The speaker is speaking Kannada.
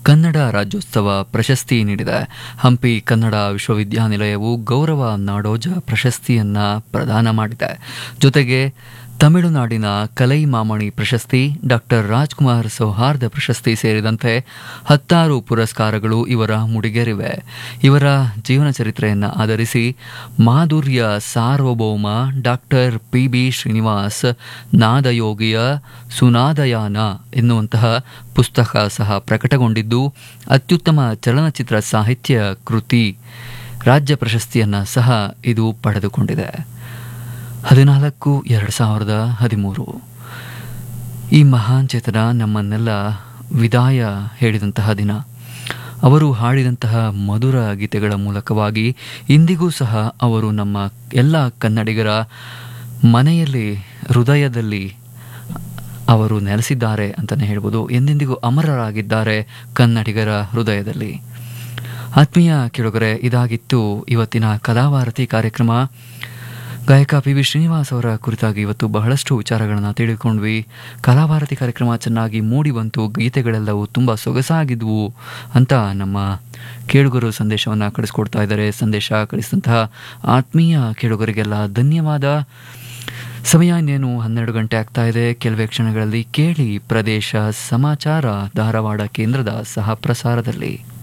ಕನ್ನಡ ರಾಜ್ಯೋತ್ಸವ ಪ್ರಶಸ್ತಿ ನೀಡಿದೆ ಹಂಪಿ ಕನ್ನಡ ವಿಶ್ವವಿದ್ಯಾನಿಲಯವು ಗೌರವ ನಾಡೋಜ ಪ್ರಶಸ್ತಿಯನ್ನ ಪ್ರದಾನ ಮಾಡಿದೆ ಜೊತೆಗೆ ತಮಿಳುನಾಡಿನ ಕಲೈಮಾಮಣಿ ಪ್ರಶಸ್ತಿ ಡಾಕ್ಟರ್ ರಾಜ್ಕುಮಾರ್ ಸೌಹಾರ್ದ ಪ್ರಶಸ್ತಿ ಸೇರಿದಂತೆ ಹತ್ತಾರು ಪುರಸ್ಕಾರಗಳು ಇವರ ಮುಡಿಗೇರಿವೆ ಇವರ ಜೀವನ ಚರಿತ್ರೆಯನ್ನು ಆಧರಿಸಿ ಮಾಧುರ್ಯ ಸಾರ್ವಭೌಮ ಡಾಕ್ಟರ್ ಪಿ ಬಿ ಶ್ರೀನಿವಾಸ್ ನಾದಯೋಗಿಯ ಸುನಾದಯಾನ ಎನ್ನುವಂತಹ ಪುಸ್ತಕ ಸಹ ಪ್ರಕಟಗೊಂಡಿದ್ದು ಅತ್ಯುತ್ತಮ ಚಲನಚಿತ್ರ ಸಾಹಿತ್ಯ ಕೃತಿ ರಾಜ್ಯ ಪ್ರಶಸ್ತಿಯನ್ನು ಸಹ ಇದು ಪಡೆದುಕೊಂಡಿದೆ ಹದಿನಾಲ್ಕು ಎರಡು ಸಾವಿರದ ಹದಿಮೂರು ಈ ಮಹಾನ್ ಚೇತನ ನಮ್ಮನ್ನೆಲ್ಲ ವಿದಾಯ ಹೇಳಿದಂತಹ ದಿನ ಅವರು ಹಾಡಿದಂತಹ ಮಧುರ ಗೀತೆಗಳ ಮೂಲಕವಾಗಿ ಇಂದಿಗೂ ಸಹ ಅವರು ನಮ್ಮ ಎಲ್ಲ ಕನ್ನಡಿಗರ ಮನೆಯಲ್ಲಿ ಹೃದಯದಲ್ಲಿ ಅವರು ನೆಲೆಸಿದ್ದಾರೆ ಅಂತಲೇ ಹೇಳ್ಬೋದು ಎಂದೆಂದಿಗೂ ಅಮರರಾಗಿದ್ದಾರೆ ಕನ್ನಡಿಗರ ಹೃದಯದಲ್ಲಿ ಆತ್ಮೀಯ ಕೇಳುಗರೆ ಇದಾಗಿತ್ತು ಇವತ್ತಿನ ಕಲಾವಾರತಿ ಕಾರ್ಯಕ್ರಮ ಗಾಯಕ ಪಿ ವಿ ಶ್ರೀನಿವಾಸ್ ಅವರ ಕುರಿತಾಗಿ ಇವತ್ತು ಬಹಳಷ್ಟು ವಿಚಾರಗಳನ್ನು ತಿಳಿದುಕೊಂಡ್ವಿ ಕಲಾಭಾರತಿ ಕಾರ್ಯಕ್ರಮ ಚೆನ್ನಾಗಿ ಮೂಡಿ ಬಂತು ಗೀತೆಗಳೆಲ್ಲವೂ ತುಂಬ ಸೊಗಸಾಗಿದ್ವು ಅಂತ ನಮ್ಮ ಕೇಳುಗರು ಸಂದೇಶವನ್ನು ಕಳಿಸ್ಕೊಡ್ತಾ ಇದ್ದಾರೆ ಸಂದೇಶ ಕಳಿಸಿದಂತಹ ಆತ್ಮೀಯ ಕೇಳುಗರಿಗೆಲ್ಲ ಧನ್ಯವಾದ ಸಮಯ ಇನ್ನೇನು ಹನ್ನೆರಡು ಗಂಟೆ ಆಗ್ತಾ ಇದೆ ಕೆಲವೇ ಕ್ಷಣಗಳಲ್ಲಿ ಕೇಳಿ ಪ್ರದೇಶ ಸಮಾಚಾರ ಧಾರವಾಡ ಕೇಂದ್ರದ ಸಹ ಪ್ರಸಾರದಲ್ಲಿ